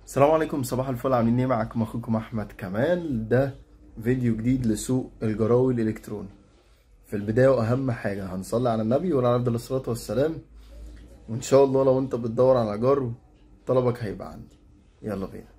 السلام عليكم صباح الفل عاملين ايه معاكم اخوكم احمد كمال ده فيديو جديد لسوق الجراوي الالكتروني في البدايه واهم حاجه هنصلي على النبي وعلى عبد الصلاه والسلام وان شاء الله لو انت بتدور على جرو طلبك هيبقى عندي يلا بينا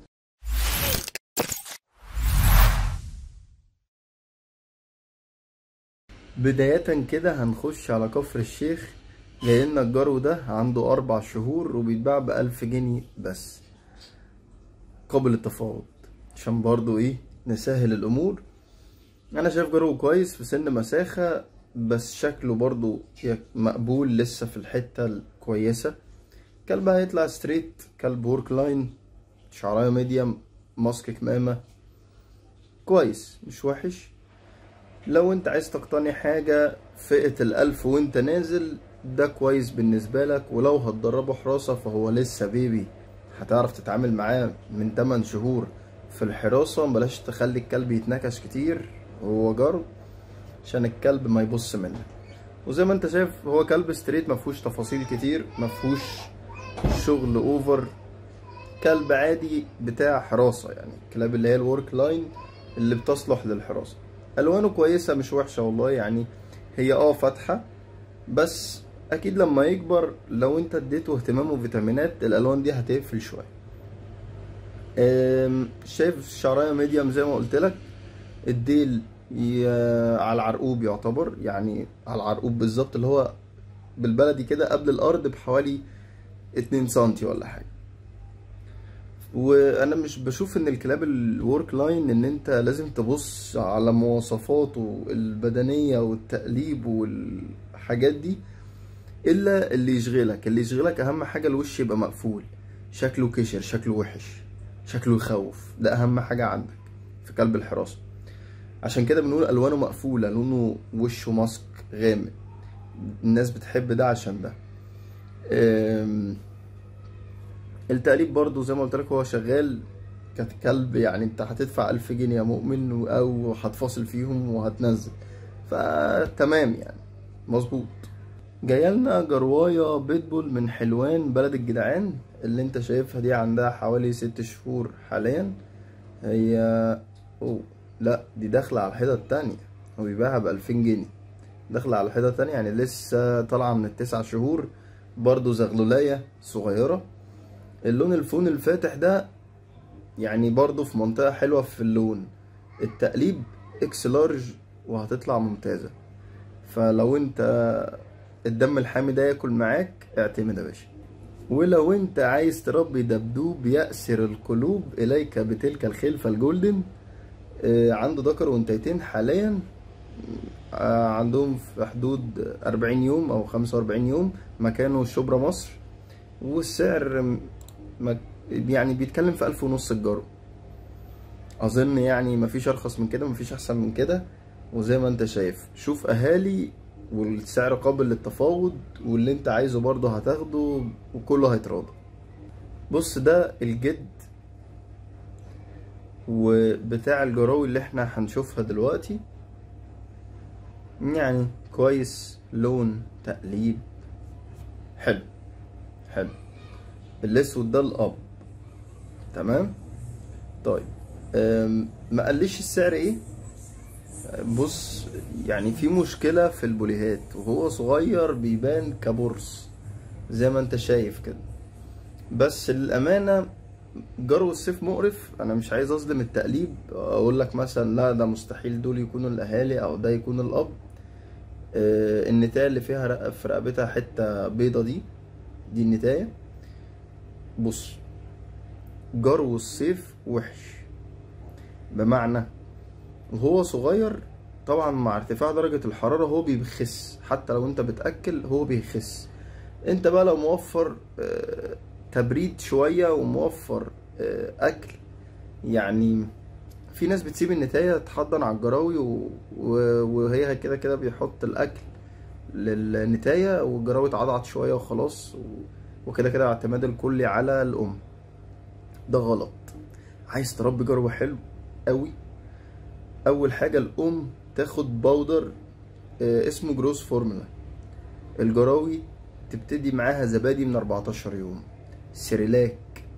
بداية كده هنخش على كفر الشيخ جاي لنا الجرو ده عنده أربع شهور وبيتباع بألف جنيه بس قابل للتفاوض عشان برضو ايه نسهل الأمور أنا شايف جرو كويس في سن مساخة بس شكله برضو مقبول لسه في الحتة الكويسة كلب هيطلع ستريت كلب وورك لاين شعرايه ميديم ماسك كمامة كويس مش وحش لو انت عايز تقتني حاجة فئة الألف وانت نازل ده كويس بالنسبة لك ولو هتدربه حراسة فهو لسه بيبي هتعرف تتعامل معاه من 8 شهور في الحراسة بلاش تخلي الكلب يتنكش كتير وهو جرو عشان الكلب ما يبص منك وزي ما انت شايف هو كلب ستريت مفهوش تفاصيل كتير مفهوش شغل اوفر كلب عادي بتاع حراسة يعني الكلاب اللي هي الورك لاين اللي بتصلح للحراسة الوانه كويسة مش وحشة والله يعني هي اه فاتحة بس اكيد لما يكبر لو انت اديته اهتمام وفيتامينات الالوان دي هتقفل شوية شايف شعرايه ميديم زي ما قلت لك الديل على العرقوب يعتبر يعني على العرقوب بالظبط اللي هو بالبلدي كده قبل الارض بحوالي اتنين سنتي ولا حاجة وانا مش بشوف ان الكلاب الورك لاين ان انت لازم تبص على مواصفاته البدنية والتقليب والحاجات دي الا اللي يشغلك اللي يشغلك اهم حاجة الوش يبقى مقفول شكله كشر شكله وحش شكله يخوف ده اهم حاجة عندك في كلب الحراسة عشان كده بنقول الوانه مقفولة لونه وشه ماسك غامق الناس بتحب ده عشان ده التقليب برضو زي ما قلت لك هو شغال ككلب يعني انت هتدفع ألف جنيه يا مؤمن او هتفاصل فيهم وهتنزل فتمام يعني مظبوط جايلنا جرواية بيتبول من حلوان بلد الجدعان اللي انت شايفها دي عندها حوالي ست شهور حاليا هي أوه. لا دي داخلة على الحيطة التانية هو بيبيعها بألفين جنيه داخلة على الحيطة التانية يعني لسه طالعة من التسع شهور برضو زغلولاية صغيرة اللون الفون الفاتح ده يعني برضو في منطقة حلوة في اللون التقليب اكس لارج وهتطلع ممتازة فلو انت الدم الحامي ده ياكل معاك اعتمد يا باشا ولو انت عايز تربي دبدوب يأسر القلوب اليك بتلك الخلفة الجولدن عنده ذكر وانتيتين حاليا عندهم في حدود 40 يوم او 45 يوم مكانه شبرا مصر والسعر يعني بيتكلم في ألف ونص الجرو أظن يعني مفيش أرخص من كده مفيش أحسن من كده وزي ما أنت شايف شوف أهالي والسعر قابل للتفاوض واللي أنت عايزه برضه هتاخده وكله هيتراضى بص ده الجد وبتاع الجراوي اللي احنا هنشوفها دلوقتي يعني كويس لون تقليب حلو حلو الاسود ده الاب تمام طيب ما قاليش السعر ايه بص يعني في مشكلة في البوليهات وهو صغير بيبان كبرص زي ما انت شايف كده بس للأمانة جرو السيف مقرف انا مش عايز اظلم التقليب اقول لك مثلا لا ده مستحيل دول يكونوا الاهالي او ده يكون الاب النتاية اللي فيها في رقبتها حتة بيضة دي دي النتاية بص جرو الصيف وحش بمعنى وهو صغير طبعا مع ارتفاع درجة الحرارة هو بيخس حتى لو انت بتأكل هو بيخس انت بقى لو موفر تبريد شوية وموفر أكل يعني في ناس بتسيب النتاية تحضن على الجراوي وهي كده كده بيحط الأكل للنتاية والجراوي اتعضعت شوية وخلاص وكده كده الاعتماد الكلي على الأم ده غلط عايز تربي جرو حلو قوي أول حاجة الأم تاخد باودر اسمه جروس فورمولا الجراوي تبتدي معاها زبادي من 14 يوم سيريلاك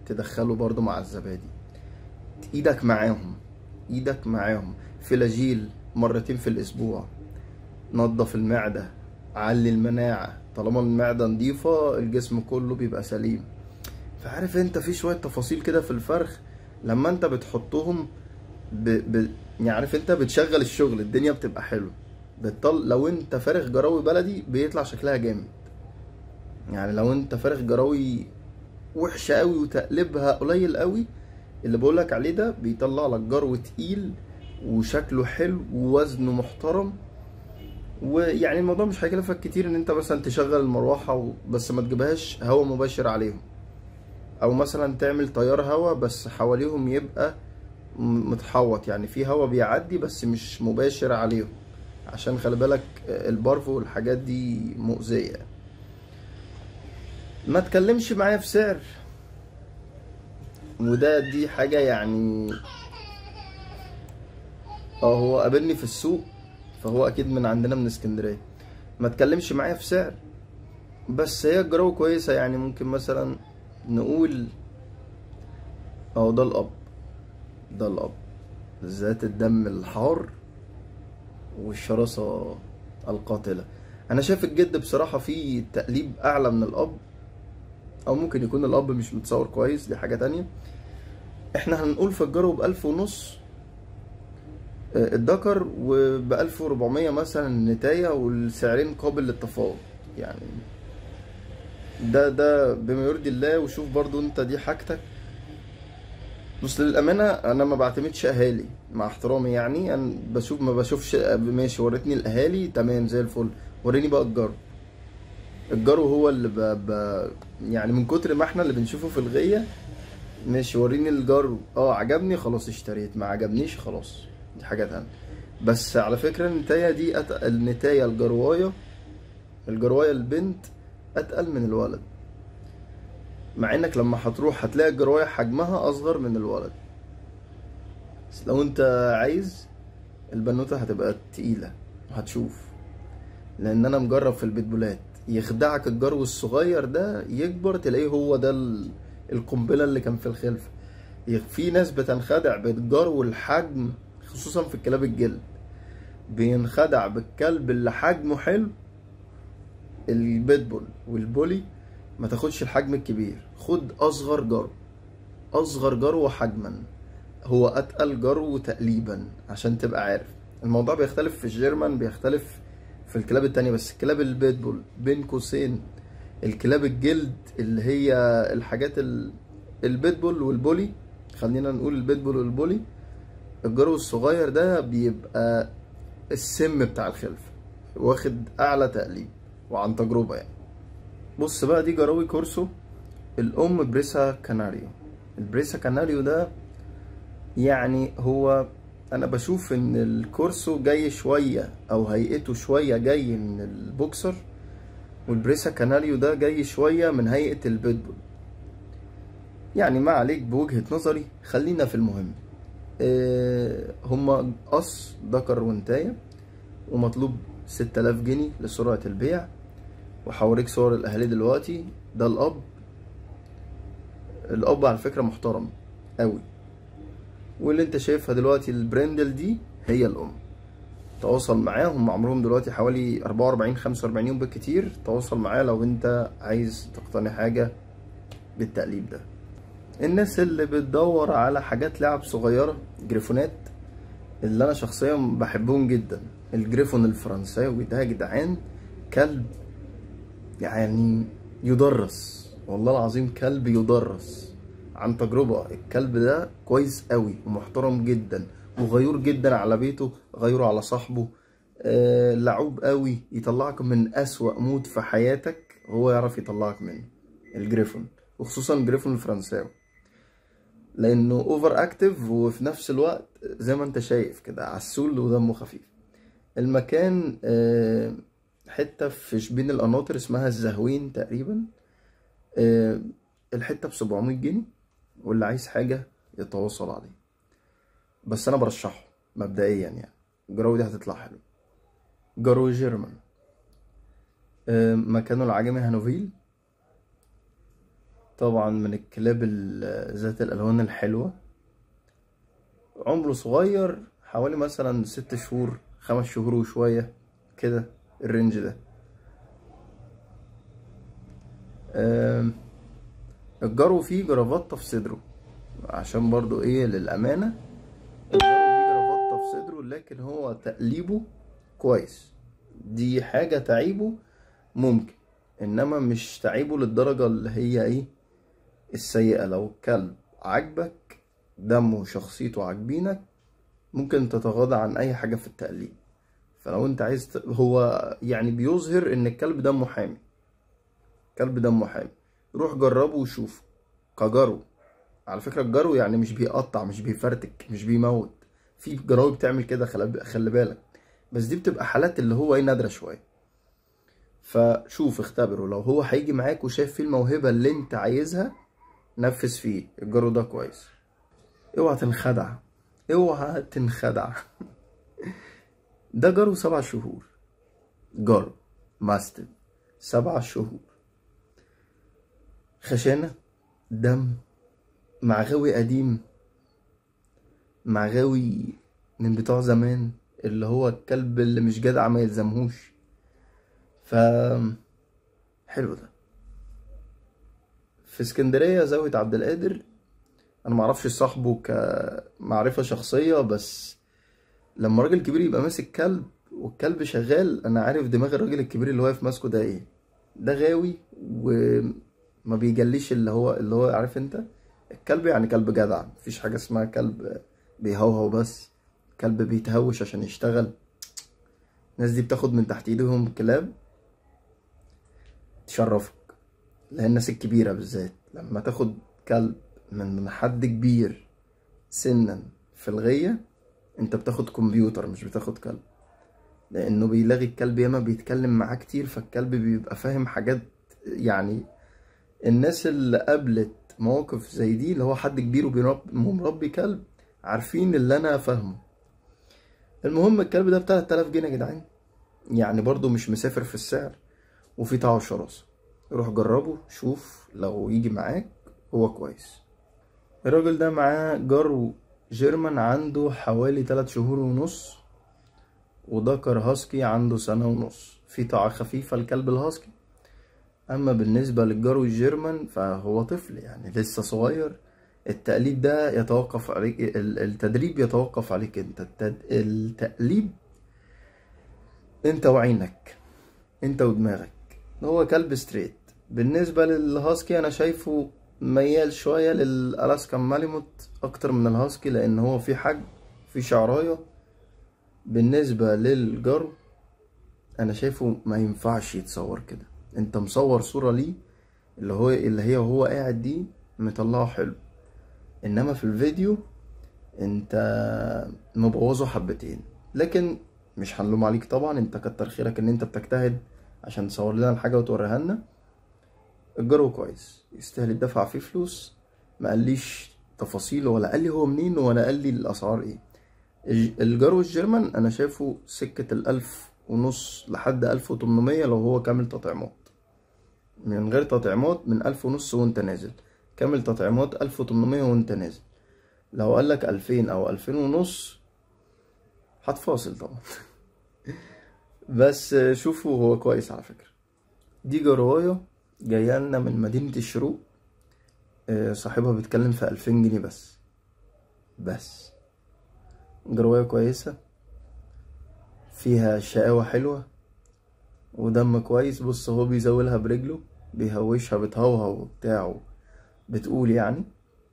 تدخله برضو مع الزبادي ايدك معاهم ايدك معاهم فلاجيل مرتين في الاسبوع نظف المعدة علي المناعة طالما المعدة نظيفة الجسم كله بيبقى سليم فعارف انت في شوية تفاصيل كده في الفرخ لما انت بتحطهم ب... ب... يعني عارف انت بتشغل الشغل الدنيا بتبقى حلوه بتطل... لو انت فارغ جراوي بلدي بيطلع شكلها جامد يعني لو انت فارغ جراوي وحشة قوي وتقلبها قليل قوي اللي بقولك عليه ده بيطلع لك جرو تقيل وشكله حلو ووزنه محترم ويعني الموضوع مش هيكلفك كتير ان انت مثلا تشغل المروحة و... بس ما تجيبهاش هوا مباشر عليهم او مثلا تعمل تيار هوا بس حواليهم يبقى م- متحوط يعني في هوا بيعدي بس مش مباشر عليهم عشان خلي بالك البارفو والحاجات دي مؤذية ما تكلمش معايا في سعر وده دي حاجة يعني اه هو قابلني في السوق فهو اكيد من عندنا من اسكندرية ما تكلمش معايا في سعر بس هي الجرو كويسة يعني ممكن مثلا نقول اهو ده الاب ده الاب ذات الدم الحار والشراسة القاتلة انا شايف الجد بصراحة فيه تقليب اعلى من الاب او ممكن يكون الاب مش متصور كويس دي حاجة تانية احنا هنقول في الجرو بألف ونص آه، الدكر وبألف وربعمية مثلا النتاية والسعرين قابل للتفاوض يعني ده ده بما يرضي الله وشوف برضو انت دي حاجتك بص للأمانة أنا ما بعتمدش أهالي مع احترامي يعني أنا بشوف ما بشوفش ماشي وريتني الأهالي تمام زي الفل وريني بقى الجرو الجرو هو اللي ب... ب... يعني من كتر ما احنا اللي بنشوفه في الغية ماشي وريني الجرو اه عجبني خلاص اشتريت ما عجبنيش خلاص دي حاجة تانية بس على فكرة النتاية دي أت... النتاية الجرواية الجرواية البنت أتقل من الولد مع انك لما هتروح هتلاقي الجرواية حجمها اصغر من الولد بس لو انت عايز البنوتة هتبقى تقيلة وهتشوف لان انا مجرب في البيتبولات يخدعك الجرو الصغير ده يكبر تلاقيه هو ده ال- القنبلة اللي كان في الخلفة يخ- في ناس بتنخدع بالجرو الحجم خصوصا في الكلاب الجلد بينخدع بالكلب اللي حجمه حلو البيتبول والبولي ما تاخدش الحجم الكبير خد اصغر جرو اصغر جرو حجما هو اتقل جرو تقليبا عشان تبقى عارف الموضوع بيختلف في الجيرمان بيختلف في الكلاب التانية بس الكلاب البيتبول بين قوسين الكلاب الجلد اللي هي الحاجات ال... البيتبول والبولي خلينا نقول البيتبول والبولي الجرو الصغير ده بيبقى السم بتاع الخلف واخد اعلى تقليب وعن تجربة يعني بص بقى دي جراوي كورسو الام بريسا كاناريو البريسا كاناريو ده يعني هو انا بشوف ان الكورسو جاي شوية او هيئته شوية جاي من البوكسر والبريسا كاناريو ده جاي شوية من هيئة البيتبول يعني ما عليك بوجهة نظري خلينا في المهم إيه هما قص ذكر وانتاية ومطلوب 6000 جنيه لسرعة البيع وهوريك صور الاهالي دلوقتي ده الاب الاب على فكره محترم قوي واللي انت شايفها دلوقتي البرندل دي هي الام تواصل معاهم عمرهم دلوقتي حوالي 44 45 يوم بالكتير تواصل معاه لو انت عايز تقتني حاجه بالتقليب ده الناس اللي بتدور على حاجات لعب صغيره جريفونات اللي انا شخصيا بحبهم جدا الجريفون الفرنساوي ده يا جدعان كلب يعني يدرس والله العظيم كلب يدرس عن تجربة الكلب ده كويس قوي ومحترم جدا وغيور جدا على بيته غيور على صاحبه آه لعوب قوي يطلعك من أسوأ مود في حياتك هو يعرف يطلعك منه الجريفون وخصوصا الجريفون الفرنساوي لانه اوفر اكتف وفي نفس الوقت زي ما انت شايف كده عسول ودمه خفيف المكان آه حتة في شبين القناطر اسمها الزهوين تقريبا أه الحتة بسبعمية جنيه واللي عايز حاجة يتواصل عليه بس أنا برشحه مبدئيا يعني الجراوي دي هتطلع حلو جارو جيرمان أه مكانه العجمي هانوفيل طبعا من الكلاب ال- ذات الالوان الحلوة عمره صغير حوالي مثلا ست شهور خمس شهور وشوية كده الرينج ده آم، الجرو فيه جرافطة في صدره عشان برضو ايه للأمانة الجرو فيه جرافطة في صدره لكن هو تقليبه كويس دي حاجة تعيبه ممكن انما مش تعيبه للدرجة اللي هي ايه السيئة لو الكلب عاجبك دمه وشخصيته عاجبينك ممكن تتغاضى عن اي حاجة في التقليد فلو انت عايز ت... هو يعني بيظهر ان الكلب دمه حامي كلب دمه حامي روح جربه وشوف كجرو على فكرة الجرو يعني مش بيقطع مش بيفرتك مش بيموت في جراوي بتعمل كده خلي خلي بالك بس دي بتبقى حالات اللي هو ايه نادرة شوية فشوف اختبره لو هو هيجي معاك وشايف فيه الموهبة اللي انت عايزها نفذ فيه الجرو ده كويس اوعى تنخدع اوعى تنخدع ده جرو سبع شهور جرو ماستن سبع شهور خشانة دم مع غاوي قديم مع غاوي من بتوع زمان اللي هو الكلب اللي مش جدع ما يلزمهوش ف حلو ده في اسكندرية زاوية عبد القادر انا معرفش صاحبه كمعرفة شخصية بس لما راجل كبير يبقى ماسك كلب والكلب شغال انا عارف دماغ الراجل الكبير اللي واقف ماسكه ده ايه ده غاوي وما بيجليش اللي هو اللي هو عارف انت الكلب يعني كلب جدع مفيش حاجة اسمها كلب بيهوهو بس كلب بيتهوش عشان يشتغل الناس دي بتاخد من تحت ايدهم كلاب تشرفك لان الناس الكبيرة بالذات لما تاخد كلب من حد كبير سنا في الغية انت بتاخد كمبيوتر مش بتاخد كلب لانه بيلاغي الكلب ياما بيتكلم معاه كتير فالكلب بيبقى فاهم حاجات يعني الناس اللي قابلت مواقف زي دي اللي هو حد كبير ومربي كلب عارفين اللي انا فاهمه المهم الكلب ده ب 3000 جنيه يا جدعان يعني برضو مش مسافر في السعر وفي طعم شراسة روح جربه شوف لو يجي معاك هو كويس الراجل ده معاه جرو جيرمان عنده حوالي 3 شهور ونص وذكر هاسكي عنده سنة ونص في طاعة خفيفة الكلب الهاسكي أما بالنسبة للجرو الجيرمان فهو طفل يعني لسه صغير التقليد ده يتوقف عليك التدريب يتوقف عليك انت التد... التقليب انت وعينك انت ودماغك هو كلب ستريت بالنسبة للهاسكي انا شايفه ميال شوية للألاسكان ماليموت اكتر من الهاسكي لان هو في حجم في شعراية بالنسبة للجرو انا شايفه ما ينفعش يتصور كده انت مصور صورة ليه اللي هو اللي هي وهو قاعد دي مطلعه حلو انما في الفيديو انت مبوظه حبتين لكن مش هنلوم عليك طبعا انت كتر خيرك ان انت بتجتهد عشان تصور لنا الحاجه وتوريها لنا الجرو كويس يستاهل الدفع فيه فلوس ما قاليش تفاصيل ولا قال لي هو منين ولا قال لي الاسعار ايه الجرو الجيرمان انا شايفه سكه الالف ونص لحد الف وتمنمية لو هو كامل تطعيمات من غير تطعيمات من الف ونص وانت نازل كامل تطعيمات ألف وتمنمية وانت نازل لو قالك ألفين أو ألفين ونص هتفاصل طبعا بس شوفوا هو كويس على فكرة دي جرواية جاية لنا من مدينة الشروق صاحبها بيتكلم في ألفين جنيه بس بس جرواية كويسة فيها شقاوة حلوة ودم كويس بص هو بيزولها برجله بيهوشها بتهوهو وبتاعه بتقول يعني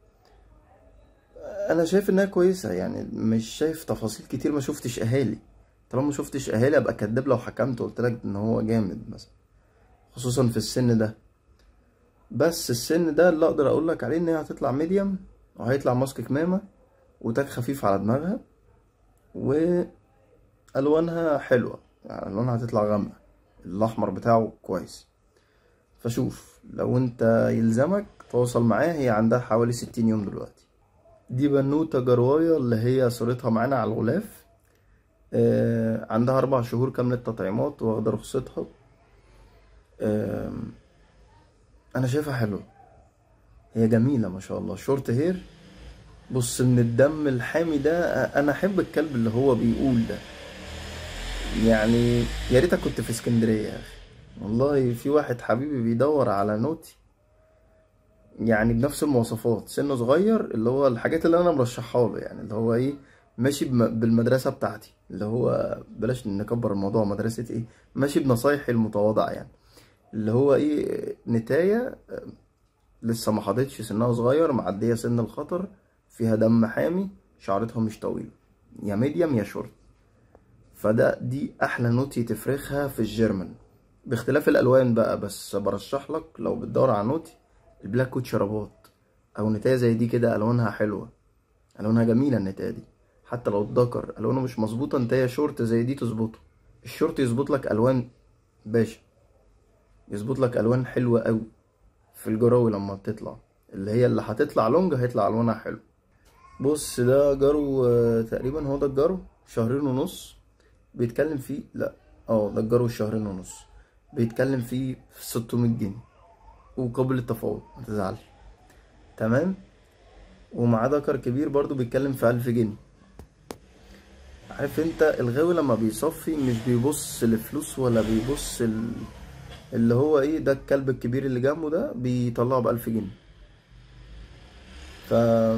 انا شايف انها كويسه يعني مش شايف تفاصيل كتير ما شفتش اهالي طالما ما شفتش اهالي ابقى كداب لو حكمت وقلت لك ان هو جامد مثلا خصوصا في السن ده بس السن ده اللي اقدر اقول لك عليه ان هي هتطلع ميديم وهيطلع ماسك كمامه وتاج خفيف على دماغها والوانها حلوه يعني الوانها هتطلع غامقه الاحمر بتاعه كويس فشوف لو انت يلزمك تواصل معاها هي عندها حوالي ستين يوم دلوقتي دي بنوتة جرواية اللي هي صورتها معانا على الغلاف آه عندها أربع شهور كاملة تطعيمات واخدة رخصتها آه أنا شايفها حلوة هي جميلة ما شاء الله شورت هير بص من الدم الحامي ده انا احب الكلب اللي هو بيقول ده يعني يا ريتك كنت في اسكندرية يا اخي والله في واحد حبيبي بيدور على نوتي يعني بنفس المواصفات سنه صغير اللي هو الحاجات اللي انا مرشحها له يعني اللي هو ايه ماشي بم- بالمدرسة بتاعتي اللي هو بلاش نكبر الموضوع مدرسة ايه ماشي بنصايحي المتواضعة يعني اللي هو ايه نتاية آه، لسه ما حاضتش سنها صغير معدية سن الخطر فيها دم حامي شعرتها مش طويلة يا ميديم يا شورت فده دي احلى نوتي تفرخها في الجيرمان باختلاف الالوان بقى بس برشح لك لو بتدور على نوتي البلاك كوت شرابات او نتاية زي دي كده الوانها حلوة الوانها جميلة النتاية دي حتى لو الدكر الوانه مش مظبوطة نتاية شورت زي دي تظبطه الشورت يظبط لك الوان باشا يظبط لك الوان حلوة قوي في الجراوي لما بتطلع اللي هي اللي هتطلع لونج هيطلع الوانها حلو بص ده جرو آه، تقريبا هو ده الجرو شهرين ونص بيتكلم فيه لا اه ده الجرو شهرين ونص بيتكلم فيه في 600 جنيه وقابل للتفاوض ما تزعلش تمام ومعاه دكر كبير برضو بيتكلم في 1000 جنيه عارف انت الغاوي لما بيصفي مش بيبص لفلوس ولا بيبص ال... اللي هو ايه ده الكلب الكبير اللي جنبه ده بيطلعه بألف جنيه ف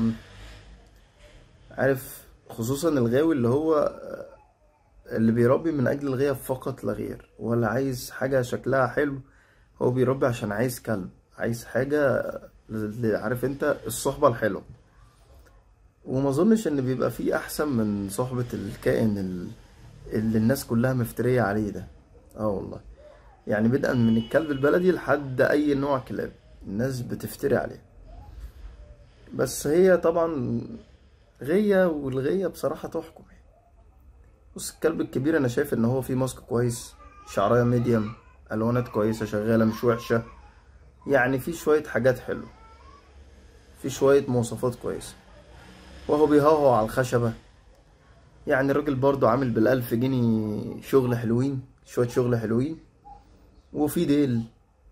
عارف خصوصا الغاوي اللي هو اللي بيربي من اجل الغياب فقط لا غير ولا عايز حاجة شكلها حلو هو بيربي عشان عايز كلب عايز حاجة ل- عارف انت الصحبة الحلوة وما اظنش ان بيبقى فيه احسن من صحبة الكائن ال- اللي الناس كلها مفترية عليه ده اه والله يعني بدءا من الكلب البلدي لحد اي نوع كلاب الناس بتفتري عليه بس هي طبعا غية والغية بصراحة تحكم يعني. بص الكلب الكبير انا شايف ان هو فيه ماسك كويس شعرايه ميديم الوانات كويسة شغالة مش وحشة يعني في شوية حاجات حلوة في شوية مواصفات كويسة وهو بيهوهو على الخشبة يعني الراجل برضو عامل بالألف جنيه شغل حلوين شوية شغل حلوين وفي ديل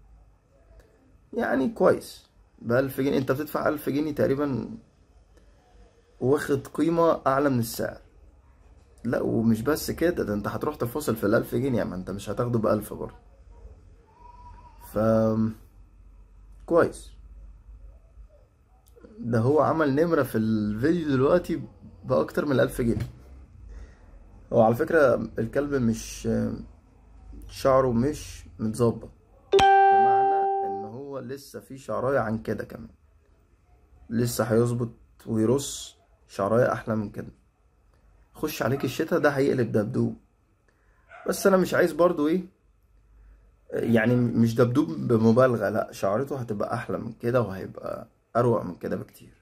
يعني كويس بألف جنيه انت بتدفع ألف جنيه تقريبا واخد قيمة أعلى من السعر لا ومش بس كده ده انت هتروح تفاصل في الألف جنيه ما انت مش هتاخده بألف برضه ف كويس ده هو عمل نمرة في الفيديو دلوقتي بأكتر من الألف جنيه هو على فكرة الكلب مش شعره مش متظبط بمعنى ان هو لسه في شعراية عن كده كمان لسه هيظبط ويرص شعراية احلى من كده خش عليك الشتا ده هيقلب دبدوب بس انا مش عايز برضو ايه يعني مش دبدوب بمبالغة لا شعرته هتبقى احلى من كده وهيبقى اروق من كده بكتير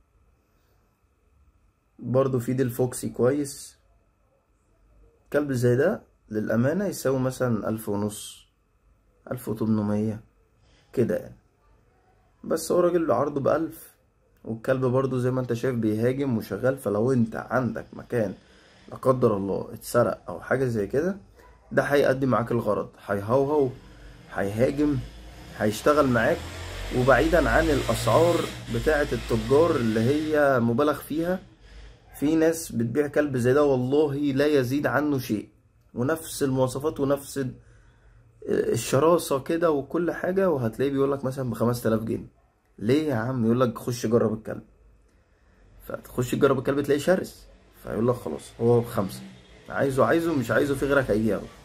برضو في ديل فوكسي كويس كلب زي ده للأمانة يساوي مثلا ألف ونص ألف وتمنمية كده يعني بس هو راجل عرضه بألف والكلب برضو زي ما انت شايف بيهاجم وشغال فلو انت عندك مكان لا قدر الله اتسرق او حاجة زي كده ده هيأدي معاك الغرض هيهوهو هيهاجم هيشتغل معاك وبعيدا عن الأسعار بتاعة التجار اللي هي مبالغ فيها في ناس بتبيع كلب زي ده والله لا يزيد عنه شيء ونفس المواصفات ونفس ال- الشراسة كده وكل حاجة وهتلاقيه بيقولك مثلا بخمس تلاف جنيه ليه يا عم يقولك خش جرب الكلب فتخش تجرب الكلب تلاقيه شرس فيقول لك خلاص هو بخمسة عايزه عايزه مش عايزه في غيرك هيجي ياخده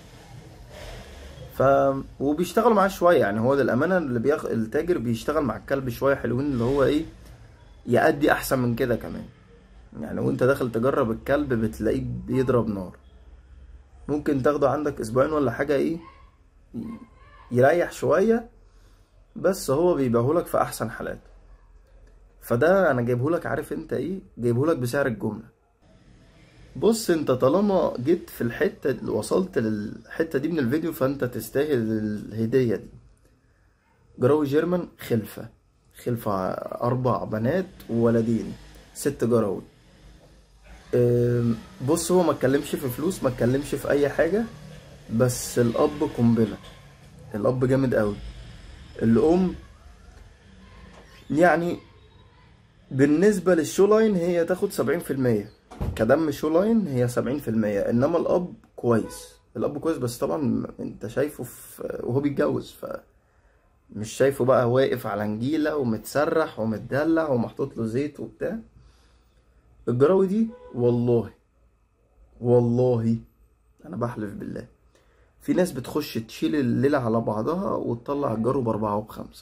ف وبيشتغلوا معاه شويه يعني هو للامانه اللي بياخ... التاجر بيشتغل مع الكلب شويه حلوين اللي هو ايه يأدي احسن من كده كمان يعني وانت داخل تجرب الكلب بتلاقيه بيضرب نار ممكن تاخده عندك اسبوعين ولا حاجه ايه ي- يريح شويه بس هو بيبيعهولك في احسن حالاته فده انا جايبهولك عارف انت ايه جايبهولك بسعر الجمله بص انت طالما جيت في الحته اللي وصلت للحته دي من الفيديو فانت تستاهل الهديه دي جراوي جيرمان خلفه خلفه اربع بنات وولدين ست جراوي ام، بص هو ما اتكلمش في فلوس ما اتكلمش في اي حاجه بس الاب قنبله الاب جامد قوي الام يعني بالنسبة للشو لاين هي تاخد سبعين في المية كدم شو لاين هي سبعين في المية انما الاب كويس الاب كويس بس طبعا انت شايفه في وهو بيتجوز ف مش شايفه بقى واقف على نجيلة ومتسرح ومتدلع ومحطوط له زيت وبتاع الجراوي دي والله والله انا بحلف بالله في ناس بتخش تشيل الليلة على بعضها وتطلع الجرو بأربعة وبخمسة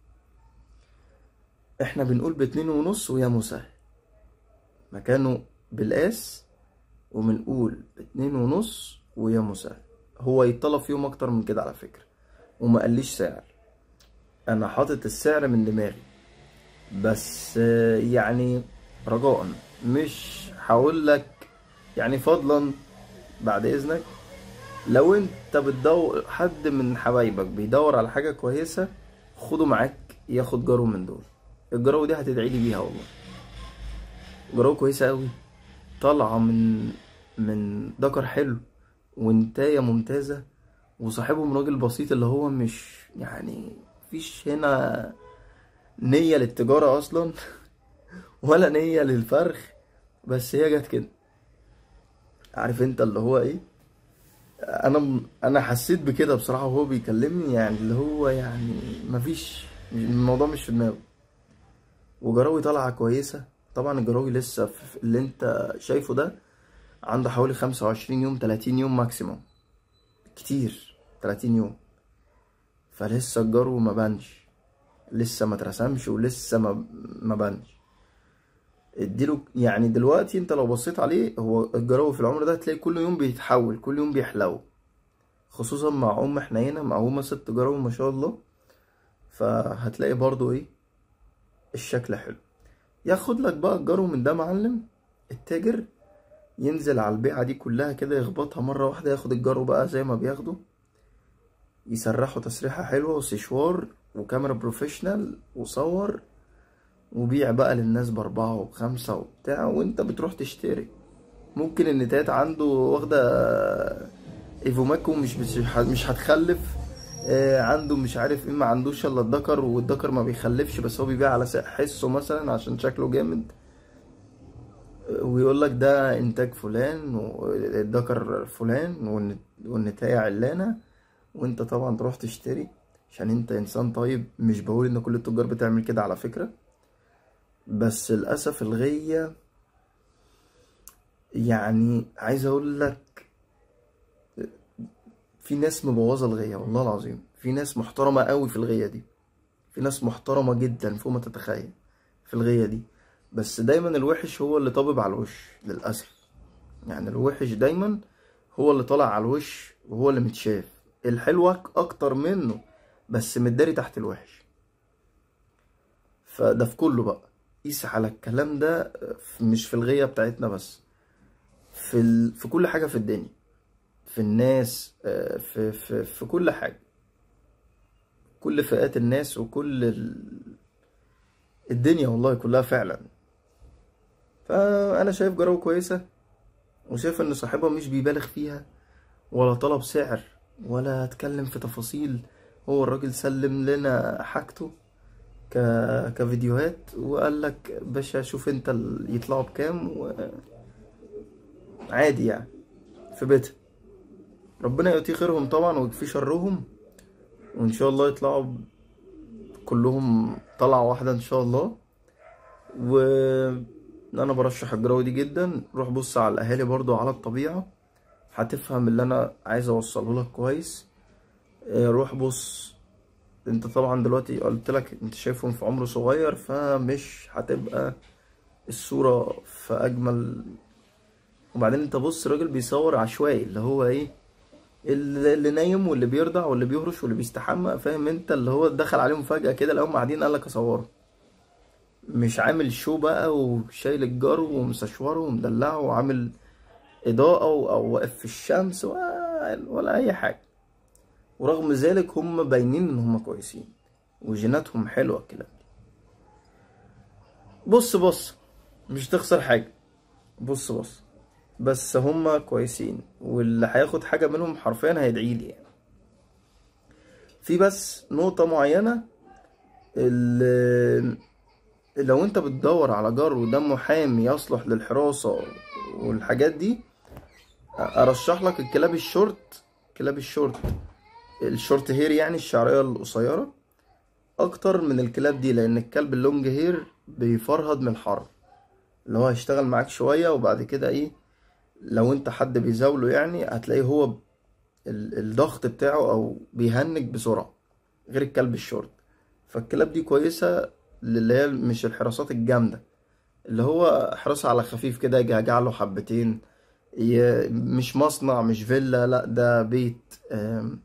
احنا بنقول باتنين ونص ويا مسهل مكانه بالقاس وبنقول باتنين ونص ويا مسهل هو يطلب فيهم اكتر من كده على فكرة وما قاليش سعر انا حاطط السعر من دماغي بس آه، يعني رجاء مش هقول لك يعني فضلا بعد اذنك لو انت بتدور حد من حبايبك بيدور على حاجه كويسه خده معاك ياخد جرو من دول الجرو دي هتدعي لي بيها والله جرو كويسه قوي طالعه من من دكر حلو وانتايه ممتازه وصاحبهم راجل بسيط اللي هو مش يعني مفيش هنا نية للتجارة أصلا ولا نية للفرخ بس هي جت كده عارف انت اللي هو ايه انا انا حسيت بكده بصراحة وهو بيكلمني يعني اللي هو يعني مفيش الموضوع مش في دماغه وجراوي طالعة كويسة طبعا الجراوي لسه في اللي انت شايفه ده عنده حوالي خمسة وعشرين يوم تلاتين يوم ماكسيموم كتير تلاتين يوم فلسه الجرو ما بانش لسه ما اترسمش ولسه ما ما بانش اديله يعني دلوقتي انت لو بصيت عليه هو الجرو في العمر ده هتلاقي كل يوم بيتحول كل يوم بيحلو خصوصا مع ام حنينه مع ام ست جرو ما شاء الله فهتلاقي برضو ايه الشكل حلو ياخد لك بقى الجرو من ده معلم التاجر ينزل على البيعه دي كلها كده يخبطها مره واحده ياخد الجرو بقى زي ما بياخده يسرحوا تسريحة حلوة وسشوار وكاميرا بروفيشنال وصور وبيع بقى للناس بأربعة وبخمسة وبتاع وانت بتروح تشتري ممكن النتايات عنده واخدة ايفوماكو مش مش مش هتخلف آه، عنده مش عارف ايه ما عندوش الا الدكر والدكر ما بيخلفش بس هو بيبيع على سعر حسه مثلا عشان شكله جامد آه، ويقول لك ده انتاج فلان والدكر فلان والنت- والنتاية علانة وانت طبعا تروح تشتري عشان انت انسان طيب مش بقول ان كل التجار بتعمل كده على فكرة بس للأسف الغية يعني عايز اقول لك في ناس مبوظة الغية والله العظيم في ناس محترمة قوي في الغية دي في ناس محترمة جدا فوق ما تتخيل في الغية دي بس دايما الوحش هو اللي طابب على الوش للأسف يعني الوحش دايما هو اللي طالع على الوش وهو اللي متشاف الحلو أك- اكتر منه بس متداري تحت الوحش فده في كله بقى قيس على الكلام ده في- مش في الغية بتاعتنا بس في ال... في كل حاجة في الدنيا في الناس آه، في في في كل حاجة كل فئات الناس وكل ال... الدنيا والله كلها فعلا فأنا شايف جراوة كويسة وشايف إن صاحبها مش بيبالغ فيها ولا طلب سعر ولا اتكلم في تفاصيل هو الراجل سلم لنا حاجته ك... كفيديوهات وقال لك باشا شوف انت ال- يطلعوا بكام و... عادي يعني في بيتها ربنا يؤتي خيرهم طبعا ويكفي شرهم وان شاء الله يطلعوا ب- كلهم طلعة واحدة ان شاء الله و انا برشح الجراوة دي جدا روح بص على الاهالي برضو على الطبيعة هتفهم اللي انا عايز اوصله لك كويس آه، روح بص انت طبعا دلوقتي قلت لك انت شايفهم في عمر صغير فمش هتبقى الصورة في اجمل وبعدين انت بص الراجل بيصور عشوائي اللي هو ايه اللي اللي نايم واللي بيرضع واللي بيهرش واللي بيستحمى فاهم انت اللي هو دخل عليهم فجأة كده لقاهم قاعدين قال لك اصوره مش عامل شو بقى وشايل الجرو ومسشوره ومدلعه وعامل إضاءة و- أو واقف في الشمس ولا, ولا أي حاجة ورغم ذلك هم باينين إن هم كويسين وجيناتهم حلوة الكلام دي بص بص مش تخسر حاجة بص بص بس هم كويسين واللي هياخد حاجة منهم حرفيا هيدعيلي يعني في بس نقطة معينة اللي لو انت بتدور على جرو دمه حامي يصلح للحراسة والحاجات دي ارشح لك الكلاب الشورت كلاب الشورت الشورت هير يعني الشعرية القصيرة اكتر من الكلاب دي لان الكلب اللونج هير بيفرهد من الحر اللي هو هيشتغل معاك شوية وبعد كده ايه لو انت حد بيزاوله يعني هتلاقيه هو ال- الضغط بتاعه او بيهنج بسرعة غير الكلب الشورت فالكلاب دي كويسة اللي هي مش الحراسات الجامدة اللي هو حراسة على خفيف كده يجعجع له حبتين ي- مش مصنع مش فيلا لا ده بيت آم،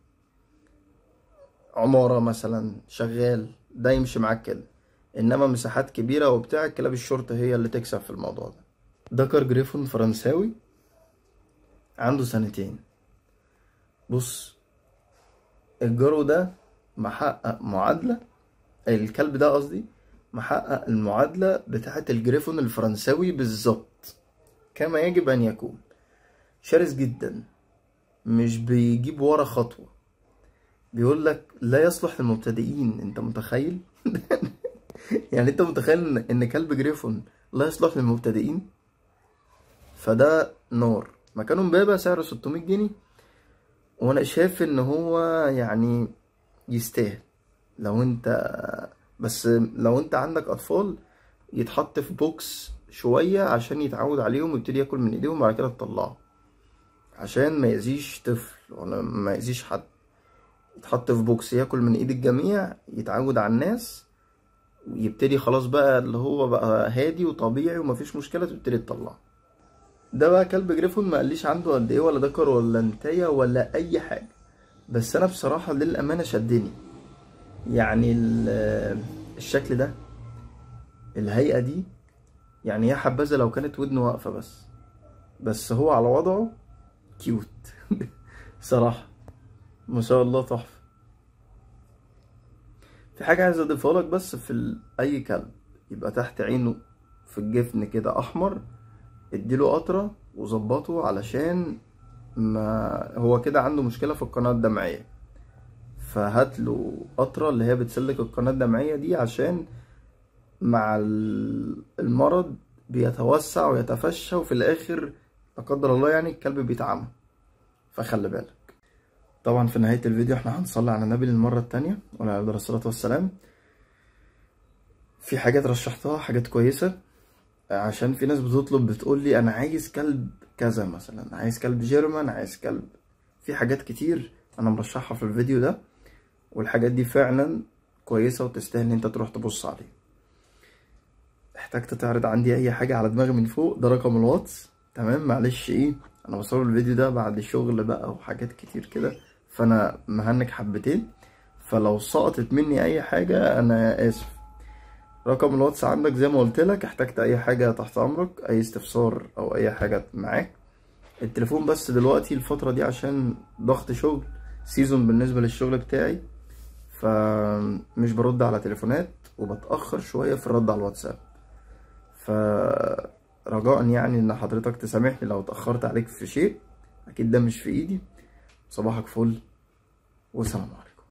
عمارة مثلا شغال ده يمشي معاك كده انما مساحات كبيرة وبتاع الكلاب الشورت هي اللي تكسب في الموضوع ده دكر جريفون فرنساوي عنده سنتين بص الجرو ده محقق معادلة الكلب ده قصدي محقق المعادلة بتاعة الجريفون الفرنساوي بالظبط كما يجب أن يكون شرس جدا مش بيجيب ورا خطوة بيقول لك لا يصلح للمبتدئين انت متخيل يعني انت متخيل ان إن كلب جريفون لا يصلح للمبتدئين فده نار مكانه مبابة سعره 600 جنيه وانا شايف ان هو يعني يستاهل لو انت بس لو انت عندك اطفال يتحط في بوكس شوية عشان يتعود عليهم ويبتدي ياكل من ايديهم وبعد كده تطلعه عشان ما يأذيش طفل ولا ما يأذيش حد يتحط في بوكس ياكل من ايد الجميع يتعود على الناس ويبتدي خلاص بقى اللي هو بقى هادي وطبيعي ومفيش مشكلة تبتدي تطلعه ده بقى كلب جريفون ما قاليش عنده قد ايه ولا ذكر ولا انتايه ولا اي حاجة بس انا بصراحة للأمانة شدني يعني ال- الشكل ده الهيئة دي يعني يا حبذا لو كانت ودنه واقفة بس بس هو على وضعه كيوت صراحة ما شاء الله تحفة في حاجة عايز اضيفها لك بس في ال... اي كلب يبقى تحت عينه في الجفن كده احمر اديله قطرة وظبطه علشان ما هو كده عنده مشكلة في القناة الدمعية فهات له قطرة اللي هي بتسلك القناة الدمعية دي عشان مع ال- المرض بيتوسع ويتفشى وفي الآخر لا قدر الله يعني الكلب بيتعمى فخلي بالك طبعا في نهاية الفيديو احنا هنصلي على النبي للمرة التانية وعلى عليه الصلاة والسلام في حاجات رشحتها حاجات كويسة عشان في ناس بتطلب بتقول لي انا عايز كلب كذا مثلا عايز كلب جيرمان عايز كلب في حاجات كتير انا مرشحها في الفيديو ده والحاجات دي فعلا كويسة وتستاهل ان انت تروح تبص عليه احتجت تعرض عندي اي حاجة على دماغي من فوق ده رقم الواتس تمام معلش ايه انا بصور الفيديو ده بعد شغل بقى وحاجات كتير كده فانا مهنك حبتين فلو سقطت مني اي حاجة انا اسف رقم الواتس عندك زي ما قلت لك احتجت اي حاجة تحت امرك اي استفسار او اي حاجة معاك التليفون بس دلوقتي الفترة دي عشان ضغط شغل سيزون بالنسبة للشغل بتاعي فمش برد على تليفونات وبتأخر شوية في الرد على الواتساب فرجاء يعني ان حضرتك تسامحني لو اتأخرت عليك في شيء اكيد ده مش في ايدي صباحك فل والسلام عليكم